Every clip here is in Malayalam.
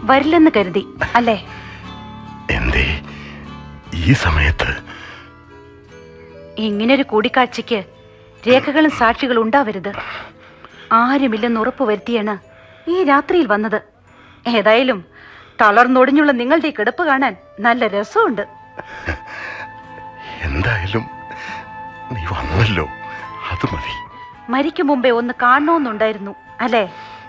വരില്ലെന്ന് കരുതി അല്ലേ എന്തേ ഈ സമയത്ത് ഇങ്ങനൊരു കൂടിക്കാഴ്ചയ്ക്ക് രേഖകളും സാക്ഷികളും ഉണ്ടാവരുത് ആരുമില്ലെന്ന് ഉറപ്പ് വരുത്തിയാണ് ഈ രാത്രിയിൽ വന്നത് ഏതായാലും തളർന്നൊടിഞ്ഞുള്ള നിങ്ങളുടെ ഈ കിടപ്പ് കാണാൻ നല്ല രസമുണ്ട് എന്തായാലും നീ വന്നല്ലോ അത് മതി മരിക്കും മുമ്പേ ഒന്ന് കാണണമെന്നുണ്ടായിരുന്നു അല്ലേ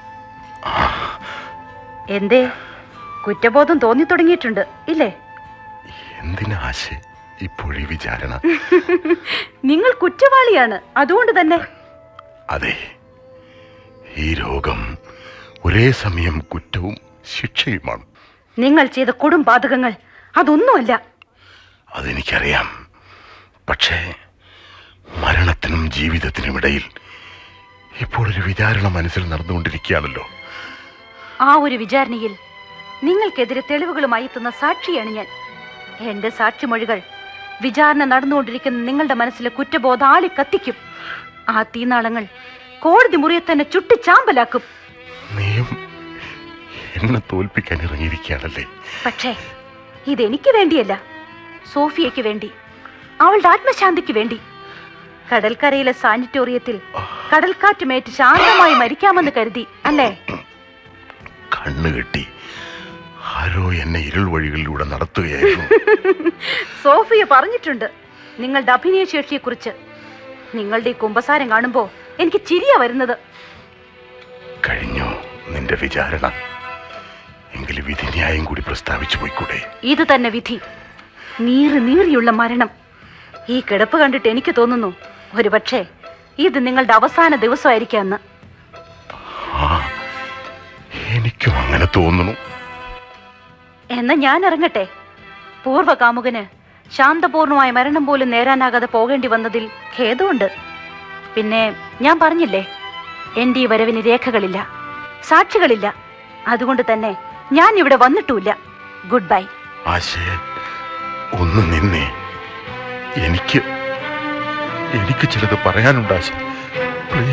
എന്തേ കുറ്റബോധം തോന്നി തുടങ്ങിയിട്ടുണ്ട് ഇല്ലേ എന്തിനാശ ഇപ്പോഴീ വിചാരണ നിങ്ങൾ കുറ്റവാളിയാണ് അതുകൊണ്ട് തന്നെ അതെ ഈ രോഗം ഒരേ സമയം കുറ്റവും ശിക്ഷയുമാണ് നിങ്ങൾ ചെയ്ത കൊടും പാതകങ്ങൾ അതൊന്നുമല്ല അതെനിക്കറിയാം പക്ഷേ മരണത്തിനും ജീവിതത്തിനും ഇടയിൽ ഇപ്പോൾ ഒരു വിചാരണ മനസ്സിൽ നടന്നുകൊണ്ടിരിക്കുകയാണല്ലോ ആ ഒരു വിചാരണയിൽ നിങ്ങൾക്കെതിരെ തെളിവുകളുമായി എത്തുന്ന സാക്ഷിയാണ് ഞാൻ എന്റെ സാക്ഷിമൊഴികൾ വിചാരണ നടന്നുകൊണ്ടിരിക്കുന്ന നിങ്ങളുടെ മനസ്സിലെ കുറ്റബോധം ആളി കത്തിക്കും ആ തീനാളങ്ങൾ കോടതി മുറിയെ തന്നെ ചുട്ടി ചാമ്പലാക്കും നീയും എന്നെ തോൽപ്പിക്കാൻ ഇറങ്ങിയിരിക്കുകയാണല്ലേ പക്ഷേ ഇതെനിക്ക് വേണ്ടിയല്ല സോഫിയയ്ക്ക് വേണ്ടി അവളുടെ ആത്മശാന്തിക്ക് വേണ്ടി കടൽക്കരയിലെ സാനിറ്റോറിയത്തിൽ കടൽക്കാറ്റുമേറ്റ് ശാന്തമായി മരിക്കാമെന്ന് കരുതി അല്ലേ കണ്ണുകെട്ടി ആരോ എന്നെ ഇരുൾ വഴികളിലൂടെ നടത്തുകയായിരുന്നു സോഫിയ പറഞ്ഞിട്ടുണ്ട് നിങ്ങളുടെ അഭിനയശേഷിയെക്കുറിച്ച് നിങ്ങളുടെ ഈ കുമ്പസാരം കാണുമ്പോ എനിക്ക് ചിരിയാ വരുന്നത് കഴിഞ്ഞു നിന്റെ വിചാരണ എങ്കിലും വിധിന്യായം കൂടി പ്രസ്താവിച്ചു പോയിക്കൂടെ ഇത് തന്നെ വിധി നീറി നീറിയുള്ള മരണം ഈ കിടപ്പ് കണ്ടിട്ട് എനിക്ക് തോന്നുന്നു ഒരുപക്ഷെ ഇത് നിങ്ങളുടെ അവസാന ദിവസമായിരിക്കാന്ന് ആ എനിക്കും അങ്ങനെ തോന്നുന്നു എന്നാ ഞാൻ ഇറങ്ങട്ടെ പൂർവ്വകാമുകന് ശാന്തപൂർണമായ മരണം പോലും നേരാനാകാതെ പോകേണ്ടി വന്നതിൽ ഖേദമുണ്ട് പിന്നെ ഞാൻ പറഞ്ഞില്ലേ എന്റെ ഈ വരവിന് രേഖകളില്ല സാക്ഷികളില്ല അതുകൊണ്ട് തന്നെ ഞാൻ ഇവിടെ വന്നിട്ടുമില്ല ഗുഡ് ബൈ ആശയ ഒന്ന് നിന്നേ എനിക്ക് എനിക്ക് ചിലത് പറയാനുണ്ട് ആശ